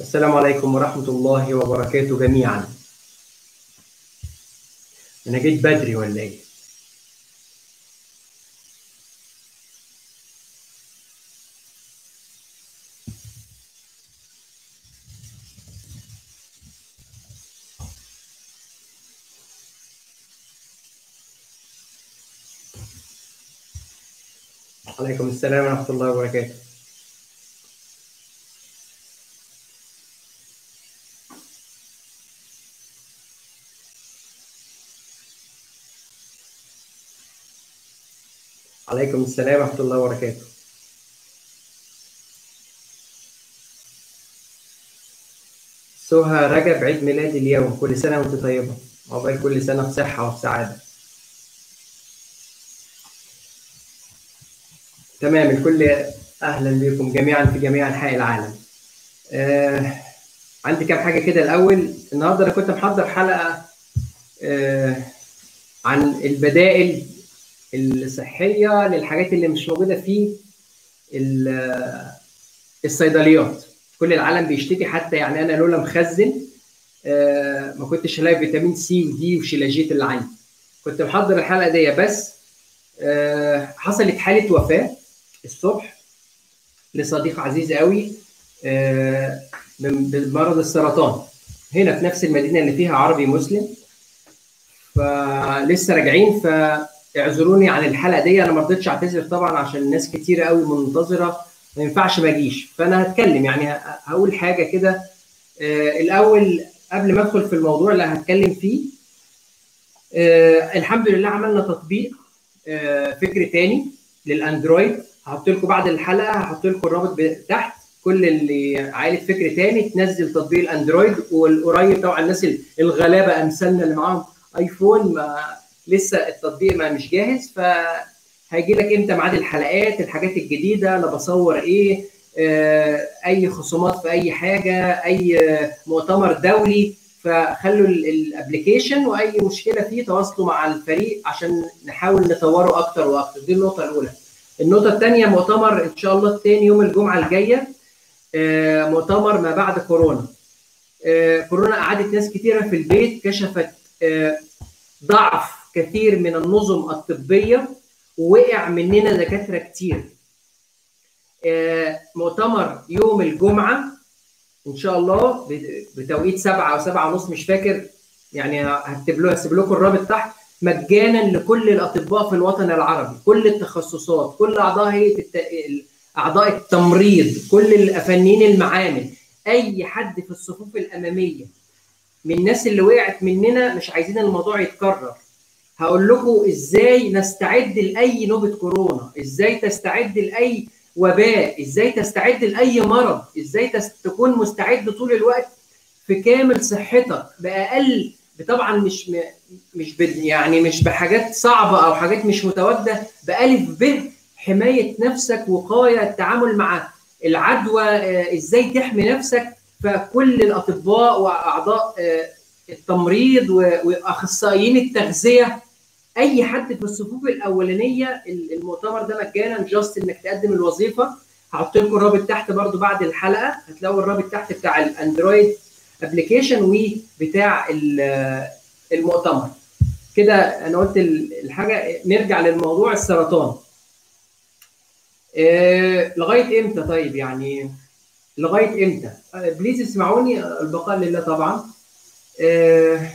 السلام عليكم ورحمة الله وبركاته جميعا أنا جيت بدري ولا إيه؟ عليكم السلام ورحمة الله وبركاته عليكم السلام ورحمة الله وبركاته سهى رجب عيد ميلادي اليوم كل سنة وانت طيبة عقبال كل سنة بصحة وفي سعادة تمام الكل أهلا بكم جميعا في جميع أنحاء العالم آه عندي كام حاجة كده الأول النهاردة أنا كنت محضر حلقة آه عن البدائل الصحيه للحاجات اللي مش موجوده في الصيدليات كل العالم بيشتكي حتى يعني انا لولا مخزن ما كنتش هلاقي فيتامين سي ودي وشيلاجيت اللي عندي كنت محضر الحلقه دي بس حصلت حاله وفاه الصبح لصديق عزيز قوي بمرض السرطان هنا في نفس المدينه اللي فيها عربي مسلم فلسه راجعين ف اعذروني عن الحلقه دي انا ما رضيتش اعتذر طبعا عشان ناس كتير قوي منتظره ما ينفعش ما اجيش فانا هتكلم يعني هقول حاجه كده آه الاول قبل ما ادخل في الموضوع اللي هتكلم فيه آه الحمد لله عملنا تطبيق آه فكر تاني للاندرويد هحط لكم بعد الحلقه هحط لكم الرابط تحت كل اللي عائله فكر تاني تنزل تطبيق الاندرويد والقريب طبعا الناس الغلابه امثالنا اللي معاهم ايفون ما لسه التطبيق ما مش جاهز فهيجي لك امتى ميعاد الحلقات الحاجات الجديده انا بصور ايه آه اي خصومات في اي حاجه اي مؤتمر دولي فخلوا الابلكيشن واي مشكله فيه تواصلوا مع الفريق عشان نحاول نطوره اكتر واكتر دي النقطه الاولى النقطه الثانيه مؤتمر ان شاء الله الثاني يوم الجمعه الجايه آه مؤتمر ما بعد كورونا آه كورونا قعدت ناس كتيره في البيت كشفت ضعف كثير من النظم الطبيه ووقع مننا دكاتره كتير مؤتمر يوم الجمعه ان شاء الله بتوقيت سبعة او سبعة ونص مش فاكر يعني هكتب له هسيب لكم الرابط تحت مجانا لكل الاطباء في الوطن العربي كل التخصصات كل اعضاء هيئه الت... اعضاء التمريض كل الفنيين المعامل اي حد في الصفوف الاماميه من الناس اللي وقعت مننا مش عايزين الموضوع يتكرر هقول لكم ازاي نستعد لاي نوبه كورونا ازاي تستعد لاي وباء ازاي تستعد لاي مرض ازاي تكون مستعد طول الوقت في كامل صحتك باقل طبعا مش م... مش ب... يعني مش بحاجات صعبه او حاجات مش متواجده بالف ب حمايه نفسك وقايه التعامل مع العدوى ازاي تحمي نفسك فكل الاطباء واعضاء التمريض واخصائيين التغذيه اي حد في الصفوف الاولانيه المؤتمر ده مجانا جاست انك تقدم الوظيفه هحط لكم الرابط تحت برضو بعد الحلقه هتلاقوا الرابط تحت بتاع الاندرويد ابلكيشن وبتاع المؤتمر كده انا قلت الحاجه نرجع للموضوع السرطان إيه لغايه امتى طيب يعني لغايه امتى بليز اسمعوني البقاء لله طبعا إيه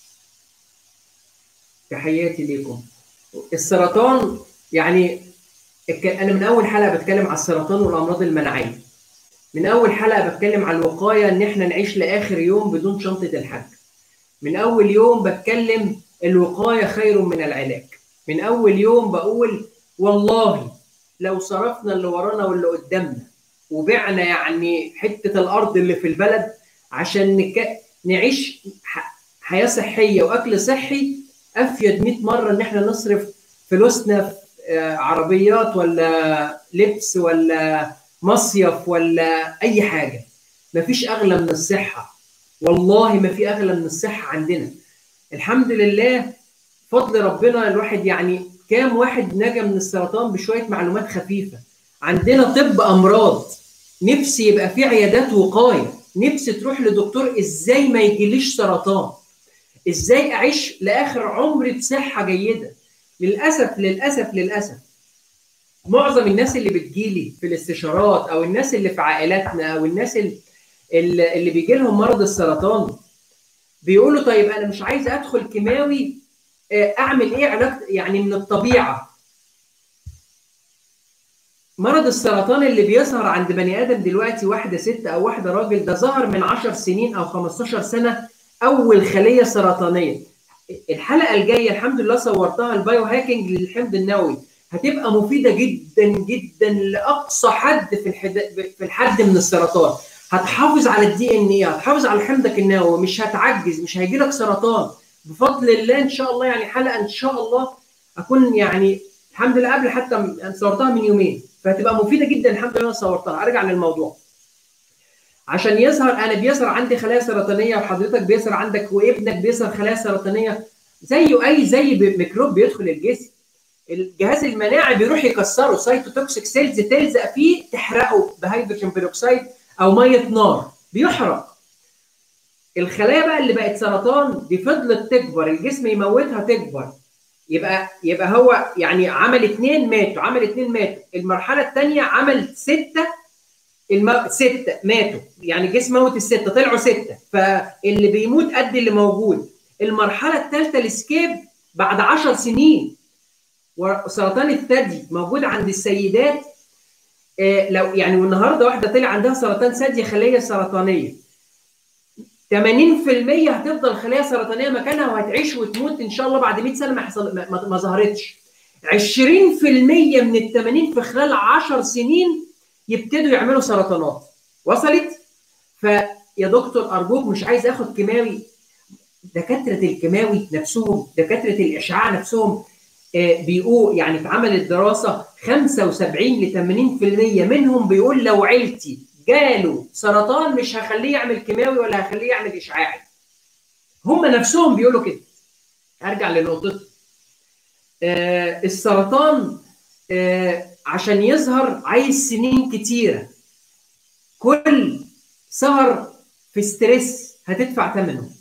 تحياتي ليكم السرطان يعني انا من اول حلقه بتكلم على السرطان والامراض المناعيه من اول حلقه بتكلم على الوقايه ان احنا نعيش لاخر يوم بدون شنطه الحج من اول يوم بتكلم الوقايه خير من العلاج من اول يوم بقول والله لو صرفنا اللي ورانا واللي قدامنا وبعنا يعني حته الارض اللي في البلد عشان نك... نعيش حياه صحيه واكل صحي افيد 100 مره ان احنا نصرف فلوسنا في عربيات ولا لبس ولا مصيف ولا اي حاجه مفيش اغلى من الصحه والله ما في اغلى من الصحه عندنا الحمد لله فضل ربنا الواحد يعني كام واحد نجا من السرطان بشويه معلومات خفيفه عندنا طب امراض نفسي يبقى في عيادات وقايه نفسي تروح لدكتور ازاي ما يجيليش سرطان ازاي اعيش لاخر عمري بصحه جيده للاسف للاسف للاسف معظم الناس اللي بتجيلي في الاستشارات او الناس اللي في عائلاتنا او الناس اللي, اللي بيجي لهم مرض السرطان بيقولوا طيب انا مش عايز ادخل كيماوي اعمل ايه علاج يعني من الطبيعه مرض السرطان اللي بيظهر عند بني ادم دلوقتي واحده ست او واحده راجل ده ظهر من 10 سنين او 15 سنه اول خليه سرطانيه الحلقه الجايه الحمد لله صورتها البايو هاكينج للحمض النووي هتبقى مفيده جدا جدا لاقصى حد في الحد في الحد من السرطان هتحافظ على الدي ان ايه هتحافظ على حمضك النووي مش هتعجز مش هيجي لك سرطان بفضل الله ان شاء الله يعني حلقه ان شاء الله اكون يعني الحمد لله قبل حتى صورتها من يومين فهتبقى مفيده جدا الحمد لله صورتها ارجع للموضوع عشان يظهر انا بيظهر عندي خلايا سرطانيه وحضرتك بيظهر عندك وابنك بيظهر خلايا سرطانيه زيه اي زي ميكروب بيدخل الجسم الجهاز المناعي بيروح يكسره سايتوتوكسيك سيلز تلزق فيه تحرقه بهيدروجين بيروكسيد او ميه نار بيحرق الخلايا بقى اللي بقت سرطان دي فضلت تكبر الجسم يموتها تكبر يبقى يبقى هو يعني عمل اثنين ماتوا عمل اثنين ماتوا المرحله الثانيه عمل سته الم... سته ماتوا يعني الجسم موت السته طلعوا سته فاللي بيموت قد اللي موجود المرحله الثالثه السكيب بعد 10 سنين وسرطان الثدي موجود عند السيدات آه لو يعني والنهارده واحده طلع عندها سرطان ثدي خليه سرطانيه 80% هتفضل خلايا سرطانيه مكانها وهتعيش وتموت ان شاء الله بعد 100 سنه ما حصل ما, ما, ما ظهرتش 20% من ال 80 في خلال 10 سنين يبتدوا يعملوا سرطانات وصلت فيا دكتور ارجوك مش عايز اخد كيماوي دكاتره الكيماوي نفسهم دكاتره الاشعاع نفسهم آه بيقول يعني اتعملت دراسه 75 ل 80% منهم بيقول لو عيلتي جاله سرطان مش هخليه يعمل كيماوي ولا هخليه يعمل اشعاعي هم نفسهم بيقولوا كده ارجع لنقطتي آه السرطان آه عشان يظهر عايز سنين كتيره كل سهر في ستريس هتدفع ثمنه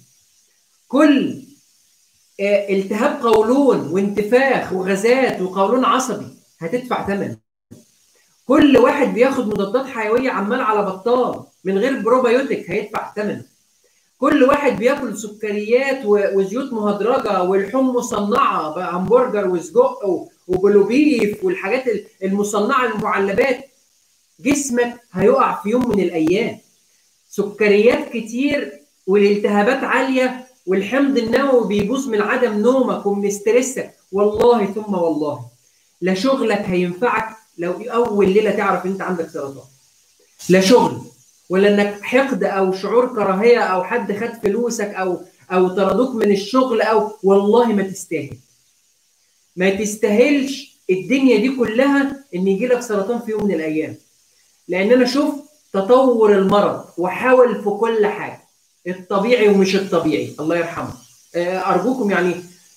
كل آه التهاب قولون وانتفاخ وغازات وقولون عصبي هتدفع ثمنه كل واحد بياخد مضادات حيويه عمال على بطال من غير بروبايوتيك هيدفع ثمنه كل واحد بياكل سكريات وزيوت مهدرجه ولحوم مصنعه بقى همبرجر وسجق وبلوبيف والحاجات المصنعه المعلبات جسمك هيقع في يوم من الايام سكريات كتير والالتهابات عاليه والحمض النووي بيبوظ من عدم نومك ومن ستريسك والله ثم والله لا شغلك هينفعك لو اول ليله تعرف انت عندك سرطان لا شغل ولا انك حقد او شعور كراهيه او حد خد فلوسك او او طردوك من الشغل او والله ما تستاهل ما تستاهلش الدنيا دي كلها ان يجي لك سرطان في يوم من الايام لان انا شفت تطور المرض وحاول في كل حاجه الطبيعي ومش الطبيعي الله يرحمه ارجوكم يعني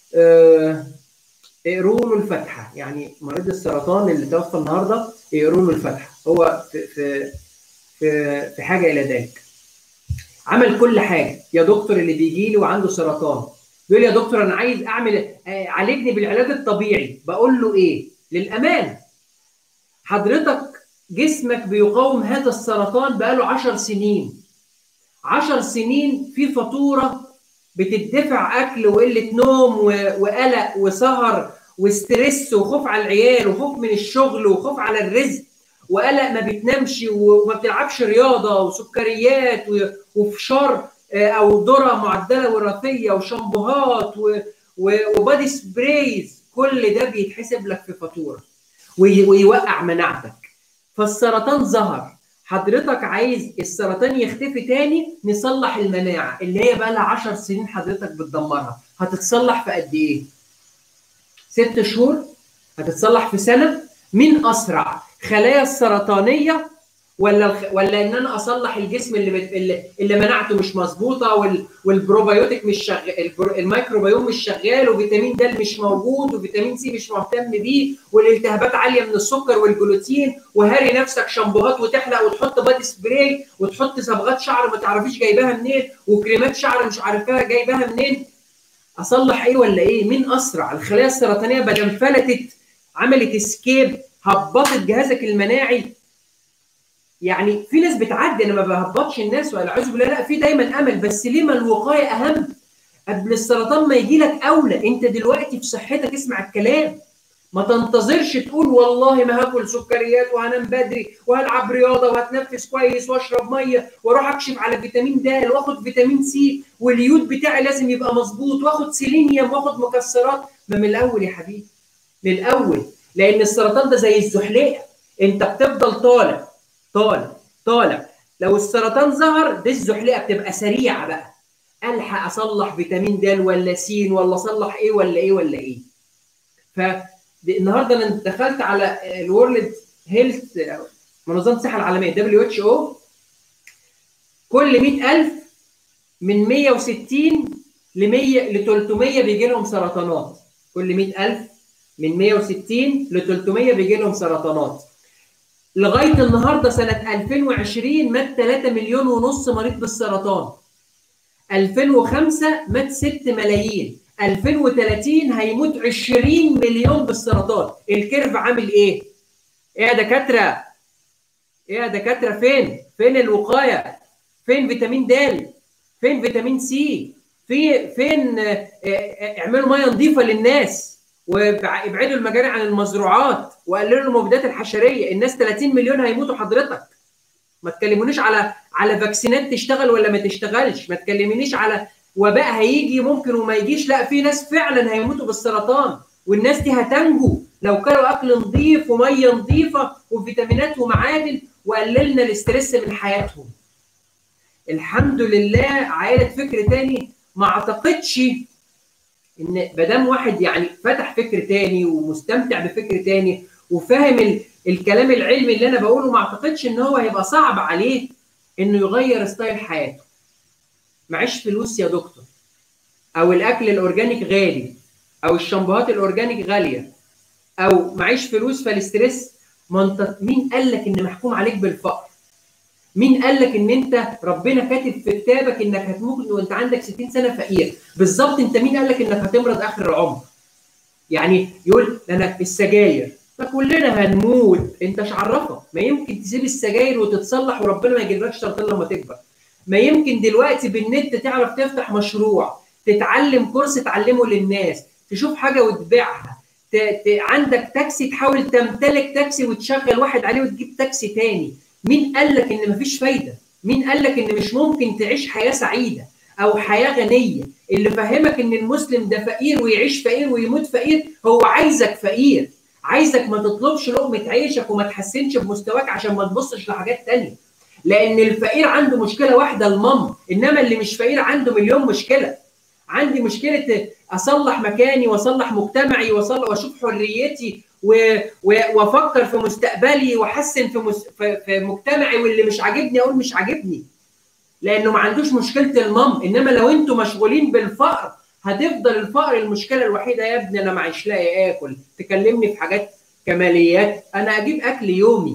اقروا له الفاتحه يعني مريض السرطان اللي توفى النهارده اقروا له الفاتحه هو في في في في حاجه الى ذلك عمل كل حاجه يا دكتور اللي بيجي لي وعنده سرطان بيقول لي يا دكتور انا عايز اعمل عالجني بالعلاج الطبيعي بقول له ايه للامانه حضرتك جسمك بيقاوم هذا السرطان بقاله 10 سنين 10 سنين في فاتوره بتدفع اكل وقله نوم وقلق وسهر وستريس وخوف على العيال وخوف من الشغل وخوف على الرزق وقلق ما بتنامش وما بتلعبش رياضه وسكريات وفشار او ذره معدله وراثيه وشامبوهات وبادي سبرايز كل ده بيتحسب لك في فاتوره ويوقع مناعتك فالسرطان ظهر حضرتك عايز السرطان يختفي تاني نصلح المناعه اللي هي بقى لها 10 سنين حضرتك بتدمرها هتتصلح في قد ايه؟ ست شهور هتتصلح في سنه مين اسرع؟ خلايا السرطانيه ولا ولا ان انا اصلح الجسم اللي بت... اللي, اللي مناعته مش مظبوطه وال... والبروبايوتيك مش شغال الميكروبيوم مش شغال وفيتامين د مش موجود وفيتامين سي مش مهتم بيه والالتهابات عاليه من السكر والجلوتين وهاري نفسك شامبوهات وتحلق وتحط بادي سبراي وتحط صبغات شعر ما تعرفيش جايباها منين وكريمات شعر مش عارفاها جايباها منين اصلح ايه ولا ايه مين اسرع الخلايا السرطانيه بدل فلتت عملت اسكيب هبطت جهازك المناعي يعني في ناس بتعدي انا ما بهبطش الناس ولا اعوذ بالله لا في دايما امل بس ليه ما الوقايه اهم قبل السرطان ما يجي لك اولى انت دلوقتي في صحتك اسمع الكلام ما تنتظرش تقول والله ما هاكل سكريات وهنام بدري وهلعب رياضه وهتنفس كويس واشرب ميه واروح اكشف على فيتامين د واخد فيتامين سي واليود بتاعي لازم يبقى مظبوط واخد سيلينيوم واخد مكسرات ما من الاول يا حبيبي من الاول لان السرطان ده زي الزحليقه انت بتفضل طالع طالع طالع لو السرطان ظهر دي الزحليقه بتبقى سريعه بقى الحق اصلح فيتامين د ولا س ولا اصلح ايه ولا ايه ولا ايه فالنهارده انا دخلت على الورلد هيلث منظمه الصحه العالميه دبليو اتش او كل 100000 من 160 ل 100 ل 300 بيجي لهم سرطانات كل 100000 من 160 ل 300 بيجي لهم سرطانات لغايه النهارده سنه 2020 مات 3 مليون ونص مريض بالسرطان 2005 مات 6 ملايين 2030 هيموت 20 مليون بالسرطان الكيرف عامل ايه ايه يا دكاتره ايه يا دكاتره فين فين الوقايه فين فيتامين د فين فيتامين سي في فين اعملوا ميه نظيفه للناس وابعدوا المجاري عن المزروعات وقللوا المبيدات الحشريه الناس 30 مليون هيموتوا حضرتك ما تكلمونيش على على فاكسينات تشتغل ولا ما تشتغلش ما تكلمونيش على وباء هيجي ممكن وما يجيش لا في ناس فعلا هيموتوا بالسرطان والناس دي هتنجو لو كانوا اكل نظيف وميه نظيفه وفيتامينات ومعادن وقللنا الاسترس من حياتهم الحمد لله عائله فكر تاني ما اعتقدش ان ما دام واحد يعني فتح فكر تاني ومستمتع بفكر تاني وفاهم ال... الكلام العلمي اللي انا بقوله ما اعتقدش ان هو هيبقى صعب عليه انه يغير ستايل حياته معيش فلوس يا دكتور او الاكل الاورجانيك غالي او الشامبوهات الاورجانيك غاليه او معيش فلوس فالاسترس ما انت مين قال لك ان محكوم عليك بالفقر مين قال لك ان انت ربنا كاتب في كتابك انك هتموت وانت عندك 60 سنه فقير بالظبط انت مين قال لك انك هتمرض اخر العمر يعني يقول انا السجاير فكلنا هنموت انت مش عرفك ما يمكن تسيب السجاير وتتصلح وربنا ما يجيبلكش سرطان لما تكبر ما يمكن دلوقتي بالنت تعرف تفتح مشروع تتعلم كورس تعلمه للناس تشوف حاجه وتبيعها ت... ت... عندك تاكسي تحاول تمتلك تاكسي وتشغل واحد عليه وتجيب تاكسي تاني مين قال لك ان مفيش فايده مين قال لك ان مش ممكن تعيش حياه سعيده او حياه غنيه اللي فهمك ان المسلم ده فقير ويعيش فقير ويموت فقير هو عايزك فقير عايزك ما تطلبش لقمه عيشك وما تحسنش بمستواك عشان ما تبصش لحاجات تانية لان الفقير عنده مشكله واحده المام انما اللي مش فقير عنده مليون مشكله عندي مشكله اصلح مكاني واصلح مجتمعي واصلح واشوف حريتي و... و... وافكر في مستقبلي واحسن في, مس... في... في مجتمعي واللي مش عاجبني اقول مش عاجبني لانه ما عندوش مشكله المام انما لو انتم مشغولين بالفقر هتفضل الفقر المشكله الوحيده يا ابني انا معيش لاقي اكل تكلمني في حاجات كماليات انا اجيب اكل يومي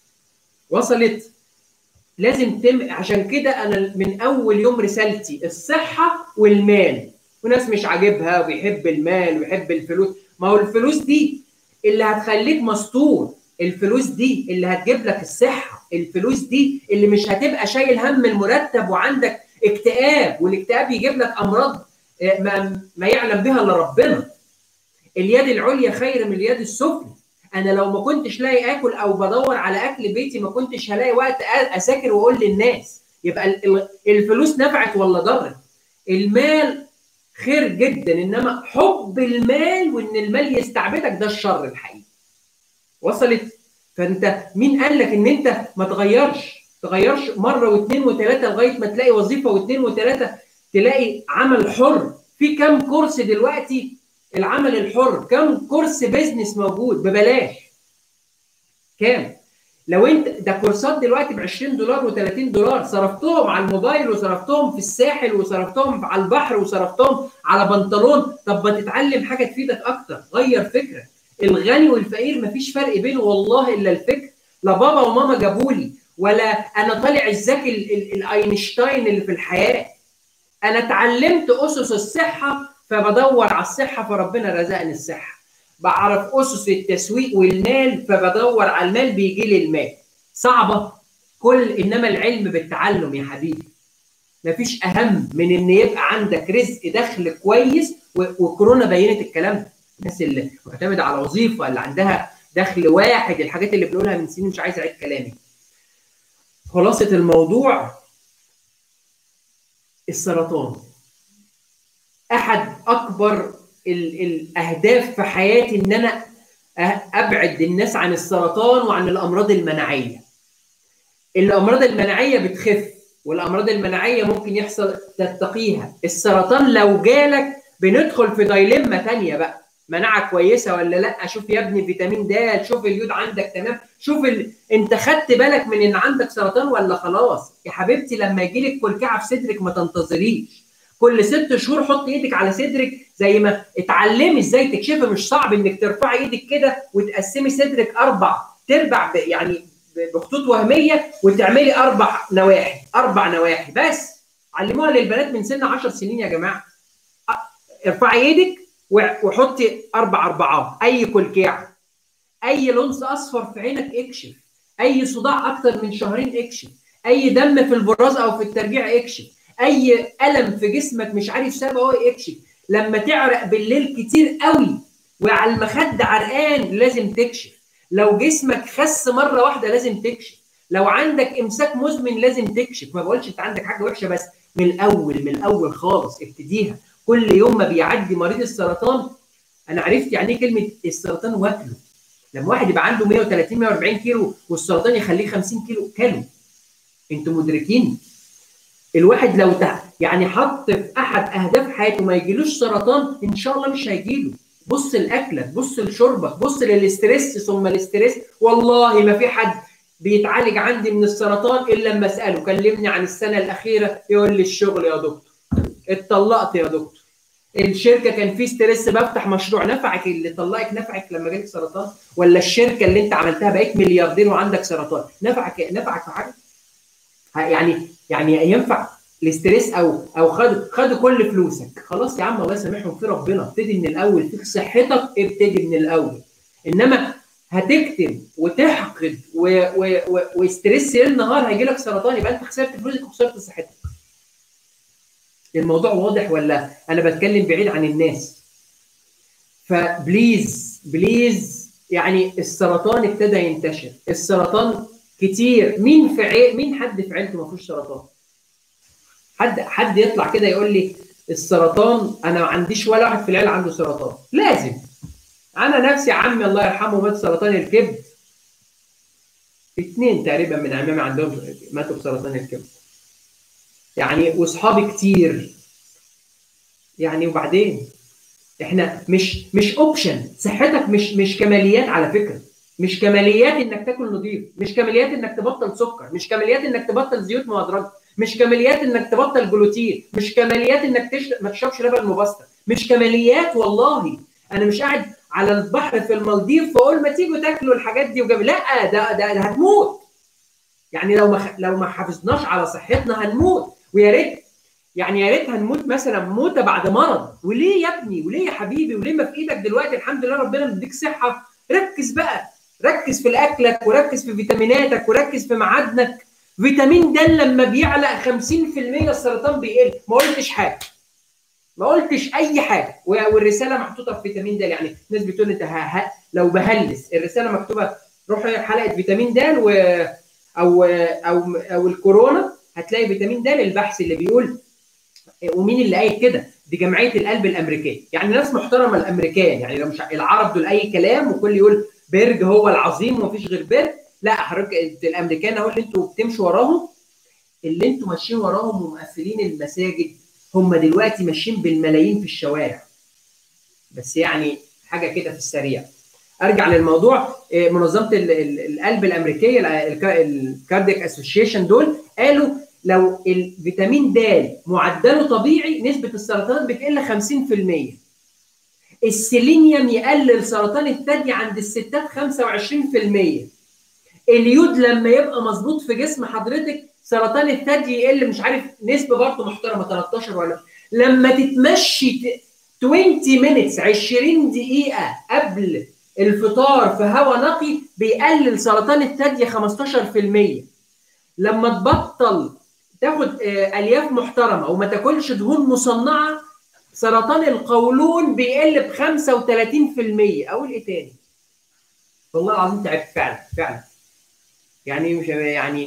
وصلت لازم تم عشان كده انا من اول يوم رسالتي الصحه والمال وناس مش عاجبها وبيحب المال ويحب الفلوس ما هو الفلوس دي اللي هتخليك مستور الفلوس دي اللي هتجيب لك الصحه الفلوس دي اللي مش هتبقى شايل هم المرتب وعندك اكتئاب والاكتئاب يجيب لك امراض ما, ما يعلم بها الا ربنا اليد العليا خير من اليد السفلى انا لو ما كنتش لاقي اكل او بدور على اكل بيتي ما كنتش هلاقي وقت اذاكر واقول للناس يبقى الفلوس نفعت ولا ضرت المال خير جدا انما حب المال وان المال يستعبدك ده الشر الحقيقي وصلت فانت مين قال لك ان انت ما تغيرش تغيرش مره واثنين وثلاثه لغايه ما تلاقي وظيفه واثنين وثلاثه تلاقي عمل حر في كم كورس دلوقتي العمل الحر كم كورس بيزنس موجود ببلاش كام لو انت ده كورسات دلوقتي ب 20 دولار و30 دولار صرفتهم على الموبايل وصرفتهم في الساحل وصرفتهم على البحر وصرفتهم على بنطلون طب ما تتعلم حاجه تفيدك اكتر غير فكرك الغني والفقير مفيش فرق بينه والله الا الفكر لا بابا وماما جابوا لي ولا انا طالع الذكي الاينشتاين اللي في الحياه انا اتعلمت اسس الصحه فبدور على الصحه فربنا رزقني الصحه بعرف اسس التسويق والمال فبدور على المال بيجي لي المال صعبه كل انما العلم بالتعلم يا حبيبي مفيش اهم من ان يبقى عندك رزق دخل كويس وكورونا بينت الكلام ده الناس اللي معتمده على وظيفه اللي عندها دخل واحد الحاجات اللي بنقولها من سنين مش عايز اعيد كلامي خلاصه الموضوع السرطان احد اكبر الاهداف في حياتي ان انا ابعد الناس عن السرطان وعن الامراض المناعيه الامراض المناعيه بتخف والامراض المناعيه ممكن يحصل تتقيها السرطان لو جالك بندخل في دايلما ثانيه بقى مناعه كويسه ولا لا شوف يا ابني فيتامين د شوف اليود عندك تمام شوف ال... انت خدت بالك من ان عندك سرطان ولا خلاص يا حبيبتي لما يجي لك كلكعه في صدرك ما تنتظريش كل ست شهور حط ايدك على صدرك زي ما اتعلمي ازاي تكشفي مش صعب انك ترفعي ايدك كده وتقسمي صدرك اربع تربع يعني بخطوط وهميه وتعملي اربع نواحي اربع نواحي بس علموها للبنات من سن 10 سنين يا جماعه ارفعي ايدك وحطي اربع اربعات اي كلكيعه اي لونس اصفر في عينك اكشف اي صداع اكتر من شهرين اكشف اي دم في البراز او في الترجيع اكشف اي الم في جسمك مش عارف سببه اكشف لما تعرق بالليل كتير قوي وعلى المخده عرقان لازم تكشف لو جسمك خس مره واحده لازم تكشف لو عندك امساك مزمن لازم تكشف ما بقولش انت عندك حاجه وحشه بس من الاول من الاول خالص ابتديها كل يوم ما بيعدي مريض السرطان انا عرفت يعني ايه كلمه السرطان واكله لما واحد يبقى عنده 130 140 كيلو والسرطان يخليه 50 كيلو كلو انتوا مدركين الواحد لو تحت يعني حط في احد اهداف حياته ما يجيلوش سرطان ان شاء الله مش هيجيله بص لاكلك بص لشربك بص للاسترس ثم الاسترس والله ما في حد بيتعالج عندي من السرطان الا لما اساله كلمني عن السنه الاخيره يقول لي الشغل يا دكتور اتطلقت يا دكتور الشركه كان في ستريس بفتح مشروع نفعك اللي طلقك نفعك لما جالك سرطان ولا الشركه اللي انت عملتها بقيت ملياردير وعندك سرطان نفعك نفعك في حاجه يعني يعني ينفع الاستريس او او خد خدوا كل فلوسك خلاص يا عم الله يسامحهم في ربنا ابتدي من الاول فيك صحتك ابتدي من الاول انما هتكتب وتحقد وستريس ليل نهار هيجي لك سرطان يبقى انت خسرت فلوسك وخسرت صحتك الموضوع واضح ولا انا بتكلم بعيد عن الناس فبليز بليز يعني السرطان ابتدى ينتشر السرطان كتير مين في عي... مين حد في عيلته ما فيهوش سرطان حد حد يطلع كده يقول لي السرطان انا ما عنديش ولا واحد في العيله عنده سرطان لازم انا نفسي عمي الله يرحمه مات سرطان الكبد اثنين تقريبا من عمامي عندهم ماتوا بسرطان الكبد يعني واصحابي كتير يعني وبعدين احنا مش مش اوبشن صحتك مش مش كماليات على فكره مش كماليات انك تاكل نظيف مش كماليات انك تبطل سكر مش كماليات انك تبطل زيوت مهدرجه مش كماليات انك تبطل جلوتين مش كماليات انك تشرب ما تشربش لبن مبستر مش كماليات والله انا مش قاعد على البحر في المالديف فاقول ما تيجوا تاكلوا الحاجات دي وجاب لا ده, ده ده هتموت يعني لو ما لو ما حافظناش على صحتنا هنموت ويا ريت يعني يا ريت هنموت مثلا موته بعد مرض وليه يا ابني وليه يا حبيبي وليه ما في ايدك دلوقتي الحمد لله ربنا مديك صحه ركز بقى ركز في اكلك وركز في فيتاميناتك وركز في معادنك فيتامين د لما بيعلى 50% السرطان بيقل ما قلتش حاجه ما قلتش اي حاجه والرساله محطوطه في فيتامين د يعني الناس بتقول انت لو بهلس الرساله مكتوبه روح حلقه فيتامين د و او او او الكورونا هتلاقي فيتامين د البحث اللي بيقول ومين اللي قايل كده؟ دي جمعيه القلب الامريكيه، يعني ناس محترمه الامريكان يعني لو مش العرب دول اي كلام وكل يقول بيرج هو العظيم ومفيش غير بيرج، لا حضرتك الامريكان اهو اللي انتوا بتمشوا وراهم اللي انتوا ماشيين وراهم ومقفلين المساجد هم دلوقتي ماشيين بالملايين في الشوارع. بس يعني حاجه كده في السريع. ارجع للموضوع منظمه القلب الامريكيه الكاردياك اسوشيشن دول قالوا لو الفيتامين د معدله طبيعي نسبه السرطانات بتقل 50% السيلينيوم يقلل سرطان الثدي عند الستات 25% اليود لما يبقى مظبوط في جسم حضرتك سرطان الثدي يقل مش عارف نسبه برضه محترمه 13 ولا لما تتمشي 20 مينتس 20 دقيقه قبل الفطار في هواء نقي بيقلل سرطان الثدي 15% لما تبطل تاخد الياف محترمه وما تاكلش دهون مصنعه سرطان القولون بيقل ب 35% اقول ايه تاني؟ والله العظيم تعبت فعلا فعلا يعني مش يعني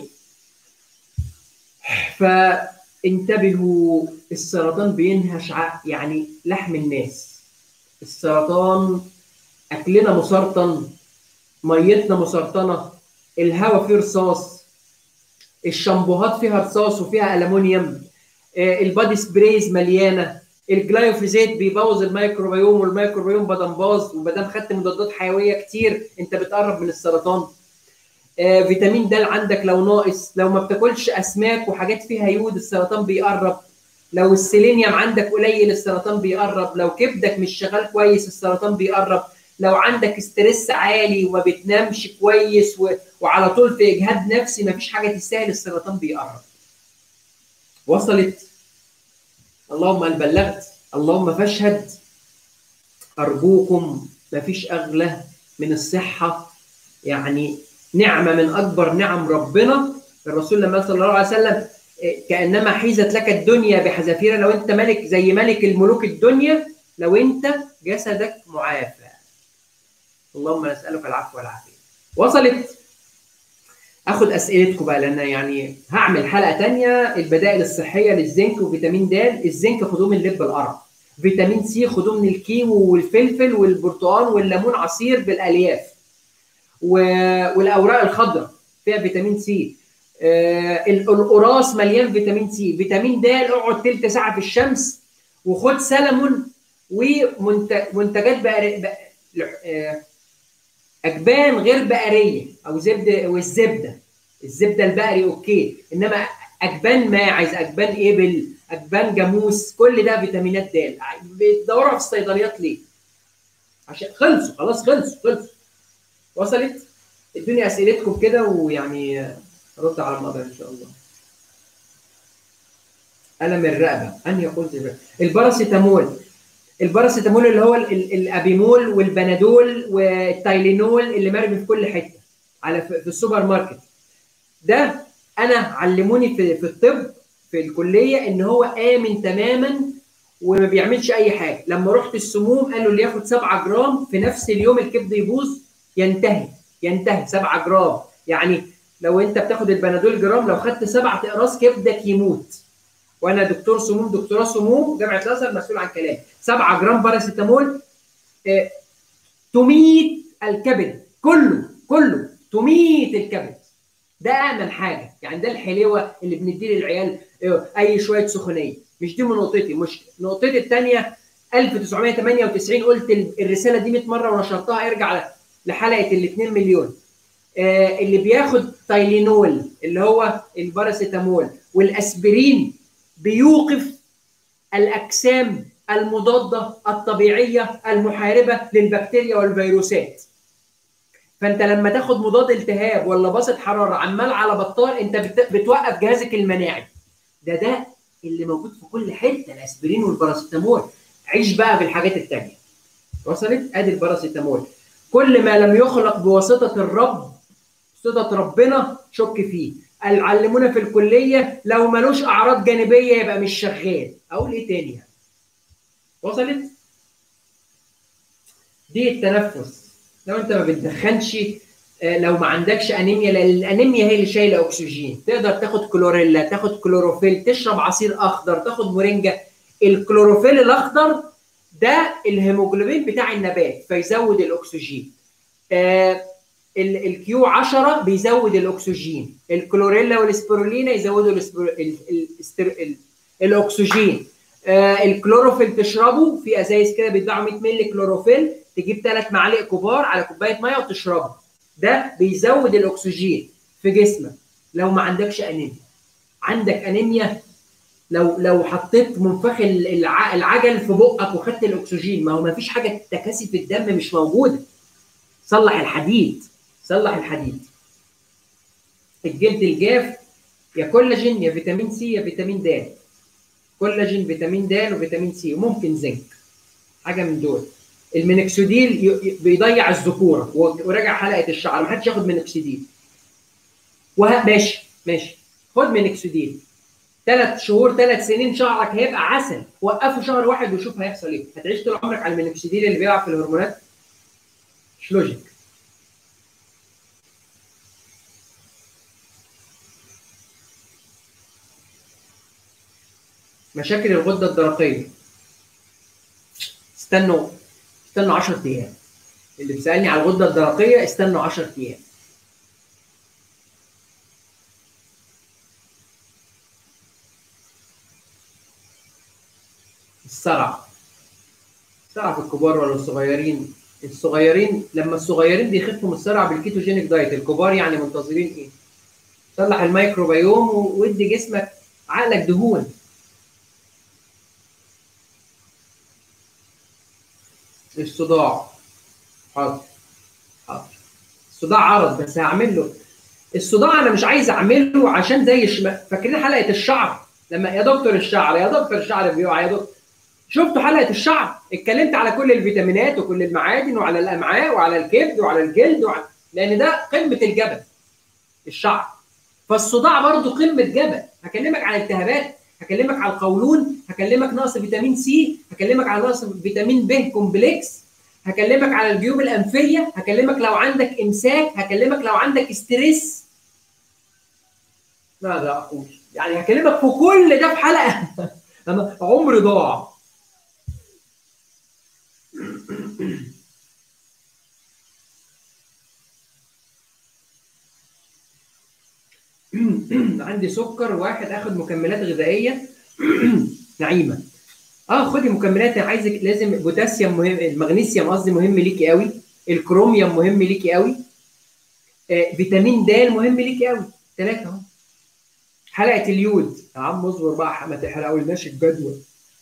فانتبهوا السرطان بينهش يعني لحم الناس السرطان اكلنا مسرطن ميتنا مسرطنه الهواء فيه رصاص الشامبوهات فيها رصاص وفيها المونيوم البادي سبرايز مليانه الجلايوفيزيت بيبوظ الميكروبيوم والميكروبيوم بدل باظ ومادام خدت مضادات حيويه كتير انت بتقرب من السرطان آه فيتامين د عندك لو ناقص لو ما بتاكلش اسماك وحاجات فيها يود السرطان بيقرب لو السيلينيوم عندك قليل السرطان بيقرب لو كبدك مش شغال كويس السرطان بيقرب لو عندك ستريس عالي وما بتنامش كويس و... وعلى طول في اجهاد نفسي ما فيش حاجه تستاهل السرطان بيقرب وصلت اللهم ان بلغت اللهم فاشهد ارجوكم ما فيش اغلى من الصحه يعني نعمه من اكبر نعم ربنا الرسول لما صلى الله عليه وسلم كانما حيزت لك الدنيا بحذافيرها لو انت ملك زي ملك الملوك الدنيا لو انت جسدك معافى اللهم نسالك العفو والعافيه وصلت اخد اسئلتكم بقى لان يعني هعمل حلقه تانية البدائل الصحيه للزنك وفيتامين د الزنك خدوه من لب القرع فيتامين سي خدوه من الكيوي والفلفل والبرتقال والليمون عصير بالالياف والاوراق الخضراء فيها فيتامين سي آه القراص مليان فيتامين سي فيتامين د اقعد تلت ساعه في الشمس وخد سلمون ومنتجات بقى آه اجبان غير بقريه او زبده والزبده الزبده البقري اوكي انما اجبان ماعز اجبان ابل اجبان جاموس كل ده فيتامينات د بتدوروا في الصيدليات ليه؟ عشان خلصوا خلاص خلصوا خلصوا وصلت؟ ادوني اسئلتكم كده ويعني رد على المقدر ان شاء الله الم الرقبه انهي قلت الباراسيتامول الباراسيتامول اللي هو الابيمول والبنادول والتايلينول اللي مرمي في كل حته على في السوبر ماركت ده انا علموني في, في الطب في الكليه ان هو امن تماما وما بيعملش اي حاجه لما رحت السموم قالوا اللي ياخد 7 جرام في نفس اليوم الكبد يبوظ ينتهي ينتهي 7 جرام يعني لو انت بتاخد البنادول جرام لو خدت سبع اقراص كبدك يموت وانا دكتور سموم دكتوراه سموم جامعه الازهر مسؤول عن كلام 7 جرام باراسيتامول اه تميت الكبد كله كله تميت الكبد ده امن حاجه يعني ده الحلوه اللي بنديه للعيال اه اي شويه سخونيه مش دي من نقطتي مش نقطتي الثانيه 1998 قلت الرساله دي 100 مره ونشرتها ارجع لحلقه ال 2 مليون آه اللي بياخد تايلينول اللي هو الباراسيتامول والاسبرين بيوقف الاجسام المضاده الطبيعيه المحاربه للبكتيريا والفيروسات فانت لما تاخد مضاد التهاب ولا باسط حراره عمال على بطال انت بتوقف جهازك المناعي ده ده اللي موجود في كل حته الاسبرين والباراسيتامول عيش بقى بالحاجات التانية وصلت ادي الباراسيتامول كل ما لم يخلق بواسطه الرب واسطه ربنا شك فيه علمونا في الكليه لو ملوش اعراض جانبيه يبقى مش شغال اقول ايه تاني يعني وصلت دي التنفس لو انت ما بتدخنش لو ما عندكش انيميا لان الانيميا هي اللي شايله اكسجين تقدر تاخد كلوريلا تاخد كلوروفيل تشرب عصير اخضر تاخد مورينجا الكلوروفيل الاخضر ده الهيموجلوبين بتاع النبات فيزود الاكسجين آه الكيو 10 بيزود الاكسجين الكلوريلا والسبirulina يزودوا الاسبر... ال... ال... ال... الاكسجين آه الكلوروفيل تشربه في ازايز كده بيتباعوا 100 مللي كلوروفيل تجيب ثلاث معالق كبار على كوبايه ميه وتشربها ده بيزود الاكسجين في جسمك لو ما عندكش انيميا عندك انيميا لو لو حطيت منفخ العجل في بقك وخدت الاكسجين ما هو ما فيش حاجه تكاسي في الدم مش موجوده صلح الحديد صلح الحديد الجلد الجاف يا كولاجين يا فيتامين سي يا فيتامين د كولاجين فيتامين د وفيتامين سي وممكن زنك حاجه من دول المينكسوديل بيضيع الذكوره وراجع حلقه الشعر ما حدش ياخد مينكسوديل وه... ماشي ماشي خد مينكسوديل ثلاث شهور ثلاث سنين شعرك هيبقى عسل وقفه شهر واحد وشوف هيحصل ايه هتعيش طول عمرك على المينكسوديل اللي بيلعب في الهرمونات مش لوجيك مشاكل الغده الدرقيه استنوا استنوا 10 ايام اللي بيسالني على الغده الدرقيه استنوا 10 ايام الصرع الصرع في الكبار ولا الصغيرين الصغيرين لما الصغيرين بيخفوا من الصرع بالكيتوجينيك دايت الكبار يعني منتظرين ايه صلح الميكروبيوم وادي جسمك عقلك دهون الصداع حاضر حاضر الصداع عرض بس هعمل له الصداع انا مش عايز اعمله عشان زي الشم... فاكرين حلقه الشعر لما يا دكتور الشعر يا دكتور الشعر بيقع يا دكتور شفتوا حلقه الشعر اتكلمت على كل الفيتامينات وكل المعادن وعلى الامعاء وعلى الكبد وعلى الجلد وعلى... لان ده قمه الجبل الشعر فالصداع برضه قمه جبل هكلمك عن التهابات هكلمك على القولون هكلمك نقص فيتامين سي هكلمك على نقص فيتامين ب كومبلكس هكلمك على الجيوب الانفيه هكلمك لو عندك امساك هكلمك لو عندك ستريس ماذا اقول يعني هكلمك في كل ده في حلقه انا عمري ضاع عندي سكر واحد اخد مكملات غذائيه نعيمه اه خدي مكملات عايزك لازم بوتاسيوم مهم المغنيسيوم قصدي مهم ليكي قوي الكروميوم مهم ليكي قوي آه فيتامين د مهم ليكي قوي ثلاثه اهو حلقه اليود يا عم اصبر بقى ما تحرقولناش الجدول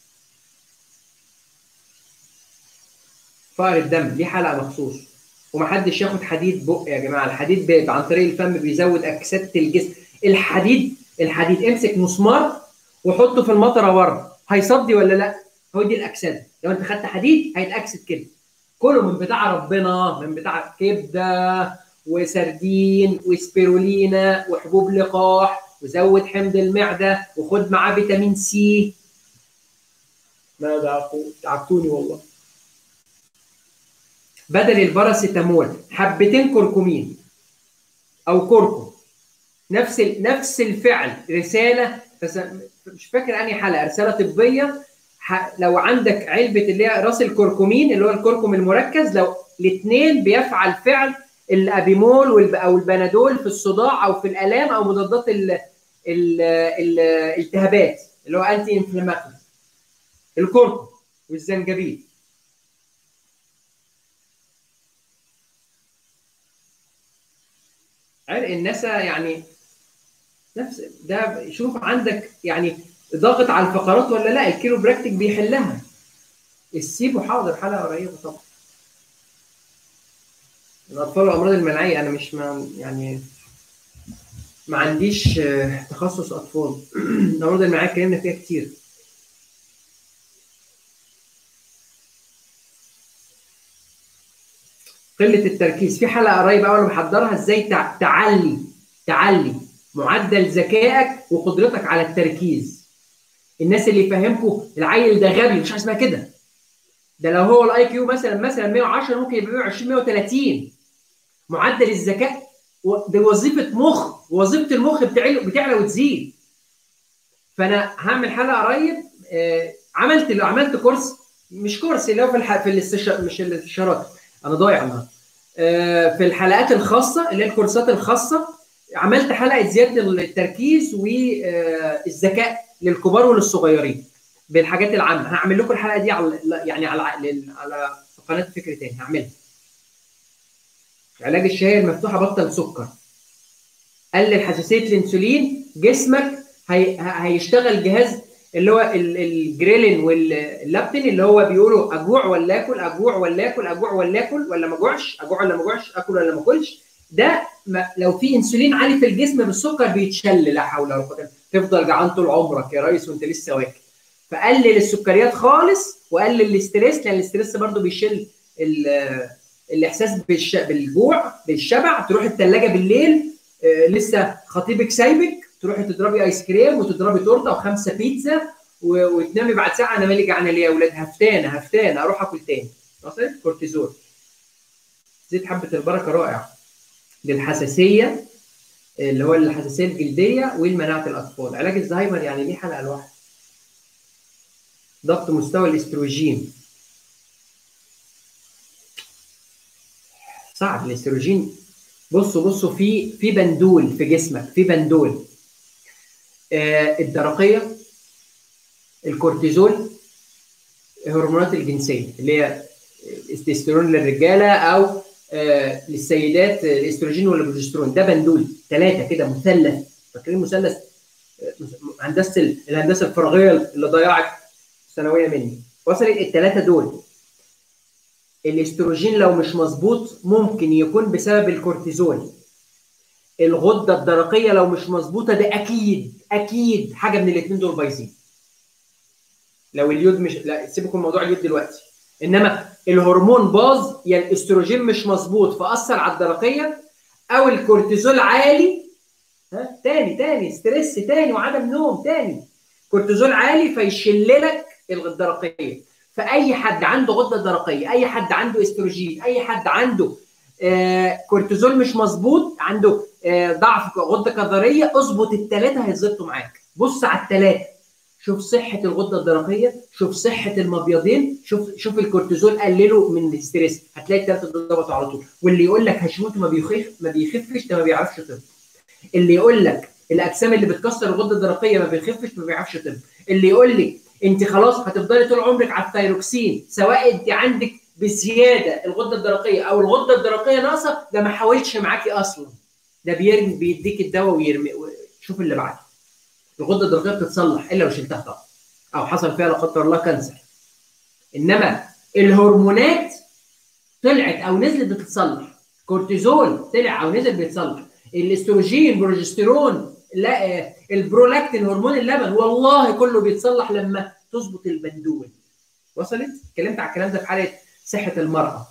فقر الدم ليه حلقه مخصوص ومحدش ياخد حديد بق يا جماعه الحديد بيبقى عن طريق الفم بيزود اكسده الجسم الحديد الحديد امسك مسمار وحطه في المطره بره هيصدي ولا لا هو دي الاكسده لو انت خدت حديد هيتاكسد كده كله من بتاع ربنا من بتاع كبده وسردين وسبيرولينا وحبوب لقاح وزود حمض المعده وخد معاه فيتامين سي ماذا اقول تعبتوني والله بدل الباراسيتامول حبتين كركمين او كركم نفس نفس الفعل رساله بس مش فاكر انهي حلقه رساله طبيه لو عندك علبه اللي هي راس الكركمين اللي هو الكركم المركز لو الاثنين بيفعل فعل الابيمول او البنادول في الصداع او في الالام او مضادات الالتهابات اللي هو انتي انفلاماتوري الكركم والزنجبيل عرق النسا يعني نفس ده شوف عندك يعني ضاغط على الفقرات ولا لا الكيلو براكتيك بيحلها السيبو حاضر حلقه قريبه طبعا الاطفال والامراض المناعيه انا مش ما يعني ما عنديش تخصص اطفال الامراض المناعيه اتكلمنا فيها كتير قله التركيز في حلقه قريبه اول محضرها ازاي تعلي تعلي معدل ذكائك وقدرتك على التركيز الناس اللي يفهمكم العيل ده غبي مش اسمها كده ده لو هو الاي كيو مثلا مثلا 110 ممكن يبقى 120 130 معدل الذكاء دي وظيفه مخ وظيفه المخ بتعلى بتعلى وتزيد فانا هعمل حلقه قريب آه عملت عملت كورس مش كورس اللي هو في الح... في الاستشار مش الاستشارات انا ضايع النهارده آه في الحلقات الخاصه اللي هي الكورسات الخاصه عملت حلقه زياده التركيز والذكاء للكبار وللصغيرين بالحاجات العامه هعمل لكم الحلقه دي على يعني على على في قناه فكر تاني هعملها علاج الشهيه المفتوحه بطل سكر قلل حساسيه الانسولين جسمك هي... هيشتغل جهاز اللي هو الجريلين واللابتين اللي هو بيقولوا اجوع ولا اكل اجوع ولا اكل اجوع ولا اكل ولا ما اجوعش اجوع ولا ما اجوعش اكل ولا ما اكلش ده ما لو في انسولين عالي في الجسم بالسكر بيتشل لا حول ولا قوه تفضل جعان طول عمرك يا ريس وانت لسه واكل فقلل السكريات خالص وقلل الاستريس لان الاستريس برضو بيشيل الاحساس بالجوع بالشبع تروح الثلاجه بالليل آه لسه خطيبك سايبك تروحي تضربي ايس كريم وتضربي تورته وخمسه بيتزا وتنامي بعد ساعه انا مالي جعانه ليه يا اولاد هفتانه هفتانه اروح اكل تاني وصلت كورتيزول زيت حبه البركه رائع للحساسيه اللي هو الحساسيه الجلديه والمناعه الاطفال علاج الزهايمر يعني ليه حلقه لوحده ضبط مستوى الاستروجين صعب الاستروجين بصوا بصوا في في بندول في جسمك في بندول آه الدرقيه الكورتيزول الهرمونات الجنسيه اللي هي التستيرون للرجاله او آه للسيدات الاستروجين والبروجسترون ده بندول ثلاثه كده مثلث فاكرين مثلث هندسه الهندسه الفراغيه اللي ضيعت ثانويه مني وصلت الثلاثه دول الاستروجين لو مش مظبوط ممكن يكون بسبب الكورتيزول الغده الدرقيه لو مش مظبوطه ده اكيد اكيد حاجه من الاثنين دول بايظين لو اليود مش لا سيبكم موضوع اليود دلوقتي انما الهرمون باظ يا يعني الاستروجين مش مظبوط فاثر على الدرقيه او الكورتيزول عالي ها تاني تاني ستريس تاني وعدم نوم تاني كورتيزول عالي فيشللك الدرقيه فاي حد عنده غده درقيه اي حد عنده استروجين اي حد عنده آه كورتيزول مش مظبوط عنده آه ضعف غده كظريه اظبط الثلاثه هيظبطوا معاك بص على الثلاثه شوف صحه الغده الدرقيه شوف صحه المبيضين شوف شوف الكورتيزول قلله من الاستريس هتلاقي الثلاثه دول ظبطوا على طول واللي يقول لك هشموت ما بيخف ما بيخفش ده ما بيعرفش طب اللي يقول لك الاجسام اللي بتكسر الغده الدرقيه ما بيخفش ما بيعرفش طب اللي يقول لي انت خلاص هتفضلي طول عمرك على الثايروكسين سواء انت عندك بزياده الغده الدرقيه او الغده الدرقيه ناقصه ده ما حاولش معاكي اصلا ده بيرمي بيديك الدواء ويرمي شوف اللي بعده الغده الدرقيه بتتصلح الا لو شلتها طبعا او حصل فيها لا قدر الله كانسر انما الهرمونات طلعت او نزلت بتتصلح كورتيزول طلع او نزل بيتصلح الاستروجين بروجستيرون لا البرولاكتين هرمون اللبن والله كله بيتصلح لما تظبط البندول وصلت؟ اتكلمت على الكلام ده في حلقه صحه المراه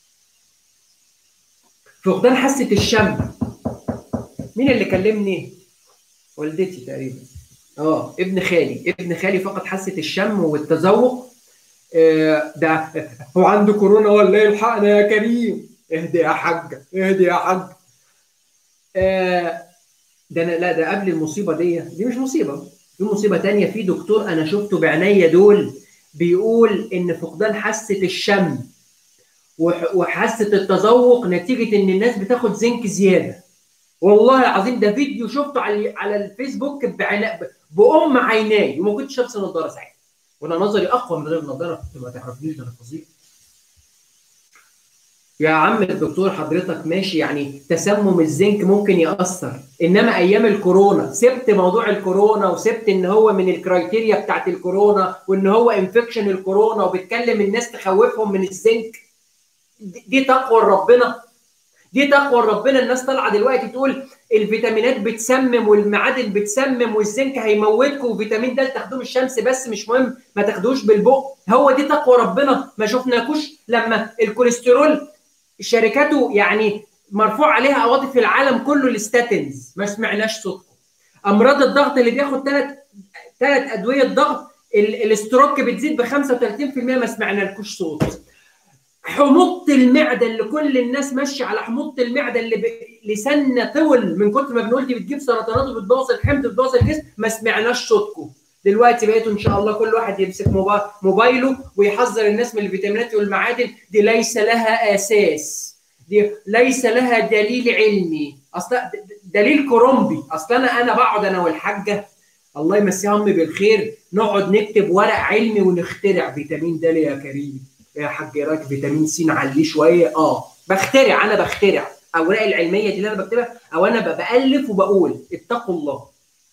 فقدان حاسه الشم مين اللي كلمني؟ والدتي تقريبا اه ابن خالي ابن خالي فقد حاسه الشم والتذوق آه ده هو عنده كورونا ولا ايه الحقنا يا كريم اهدي يا حاجه اهدي يا حاج آه ده أنا لا ده قبل المصيبه دي دي مش مصيبه في مصيبه تانية في دكتور انا شفته بعينيا دول بيقول ان فقدان حاسه الشم وحاسه التذوق نتيجه ان الناس بتاخد زنك زياده والله العظيم ده فيديو شفته على على الفيسبوك بعين بام عيناي وما كنتش لابس نظاره ساعتها وانا نظري اقوى من غير نظاره ما تعرفنيش ده انا فظيع يا عم الدكتور حضرتك ماشي يعني تسمم الزنك ممكن ياثر انما ايام الكورونا سبت موضوع الكورونا وسبت ان هو من الكرايتيريا بتاعت الكورونا وان هو انفكشن الكورونا وبتكلم الناس تخوفهم من الزنك دي تقوى ربنا دي تقوى ربنا الناس طالعه دلوقتي تقول الفيتامينات بتسمم والمعادن بتسمم والزنك هيموتكم وفيتامين د تاخدوه من الشمس بس مش مهم ما تاخدوش بالبق هو دي تقوى ربنا ما شفناكوش لما الكوليسترول شركاته يعني مرفوع عليها قواضي في العالم كله الستاتينز ما سمعناش صوتكم امراض الضغط اللي بياخد ثلاث ثلاث ادويه ضغط الاستروك بتزيد ب 35% ما سمعنالكوش صوت حموضه المعده اللي كل الناس ماشيه على حموضه المعده اللي ب... لساننا طول من كتر ما بنقول دي بتجيب سرطانات وبتبوظ الحمض وبتبوظ الجسم ما سمعناش صوتكم دلوقتي بقيتوا ان شاء الله كل واحد يمسك موبايله ويحذر الناس من الفيتامينات والمعادن دي ليس لها اساس دي ليس لها دليل علمي اصلا دليل كرومبي اصلا انا انا بقعد انا والحاجه الله يمسيها امي بالخير نقعد نكتب ورق علمي ونخترع فيتامين د يا كريم يا حاج ايه رايك فيتامين سي نعليه شويه اه بخترع انا بخترع اوراق العلميه دي اللي انا بكتبها او انا بالف وبقول اتقوا الله